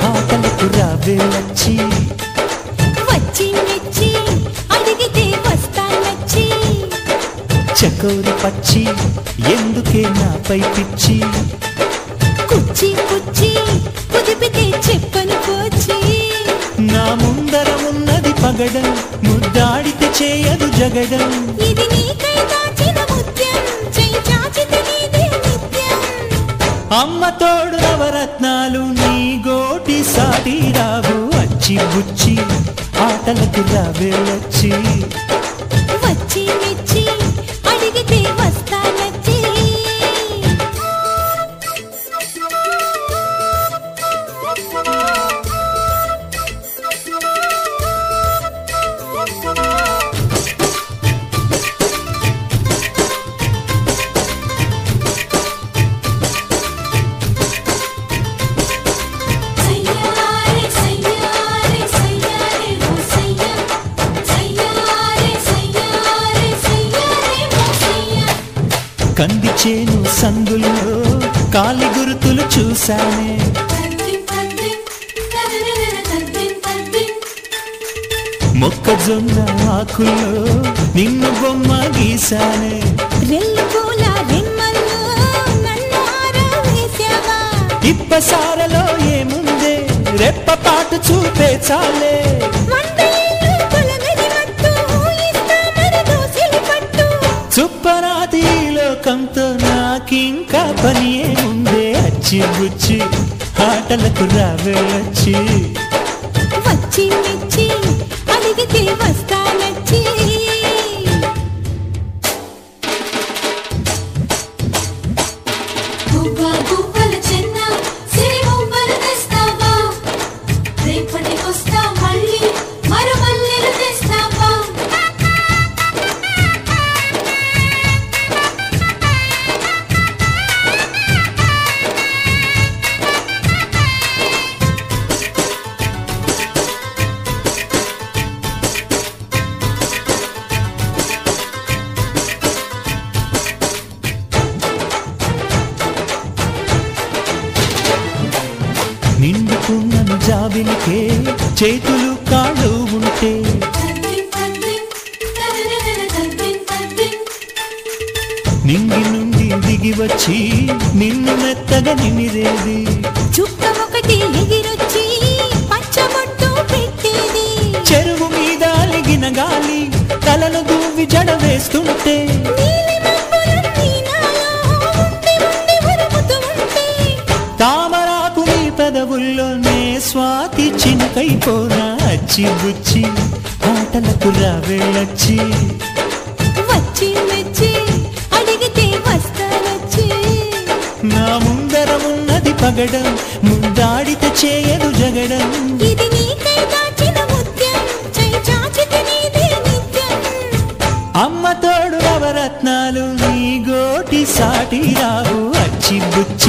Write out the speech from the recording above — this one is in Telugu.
ఆటలకు రావే వచ్చి వచ్చి మెచ్చి అడిగితే వస్తానచ్చి చకోరి పచ్చి ఎందుకే నాపై పిచ్చి కుచ్చి కుచ్చి కుదిపితే చెప్పను పోచి నా ముందర ఉన్నది పగడం ముద్దాడితే చేయదు జగడం ఇది నీకై దాచిన ముత్యం చెయ్యి చాచితే నీదే నిత్యం అమ్మ తోడు నవరత్నాలు నీ గోటి సాటి రావు అచ్చి బుచ్చి ఆటలకు రావే వచ్చి వచ్చి మెచ్చి అడిగితే వస్తానచ్చి సయ్యారే సయ్యారే సయ్యారే ఓ సయ్యా సయ్యారే సయ్యారే సయ్యారే ఓ సయ్యా కంది చేను సందుల్లో కాలి గురుతులు చూశానే తద్దిం తద్దిం తదనన తద్దిం తద్దిం మొక్కజొన్న ఆకుల్లో నిన్ను బొమ్మ గీశానే రెల్లు పూల రెమ్మల్లో నన్ను ఆరావేశావా ఇప్పసారలో ఏముందే రెప్పపాటు చూపే చాలే వంద ఏళ్ళు తొలగని మట్టు ఇస్తామని దోసిలి పట్టు చుప్పరాతి ఈ లోకంతో నాకింకా పని ఏముందే అచ్చి బుచ్చి ఆటలకు రావే వచ్చి వచ్చి మెచ్చి అడిగితే వస్తానచ్చి గువ్వ గువ్వల చెన్న సిరి బొమ్మలు తెస్తావా రేపటికొస్తా మళ్ళీ మరో మల్లెలు తెస్తావా నిండుకున్న జాబిలికే చేతులు కాళ్ళు ఉంటే తద్దిం తద్దిం తదనన తద్దిం తద్దిం నింగి నుండి దిగి వచ్చి నిన్ను మెత్తగా నిమిరేది చుక్క ఒకటి ఎగిరొచ్చి పచ్చబొట్టు పెట్టేది చెరువు మీద అలిగిన గాలి తలను దూవి జడ వేస్తుంటే నీలి మబ్బులన్నీ నాలో ఉండి ఉండి ఉరుముతూ ఉంటే తామరాకు నీ పెదవుల్లోనే స్వాతి చినుకైపోనా అచ్చి బుచ్చి ఆటలకు రావేళచ్చి వచ్చి మెచ్చి అడిగితే వస్తానొచ్చి నా ముందర ఉన్నది పగడం ముందాడితే చేయదు జగడం ఇది నీకై దాచిన ముత్యం చెయ్యి చాచితే నీదే నిత్యం అమ్మ తోడు నవరత్నాలు నీ గోటి సాటి రావు అచ్చి బుచ్చి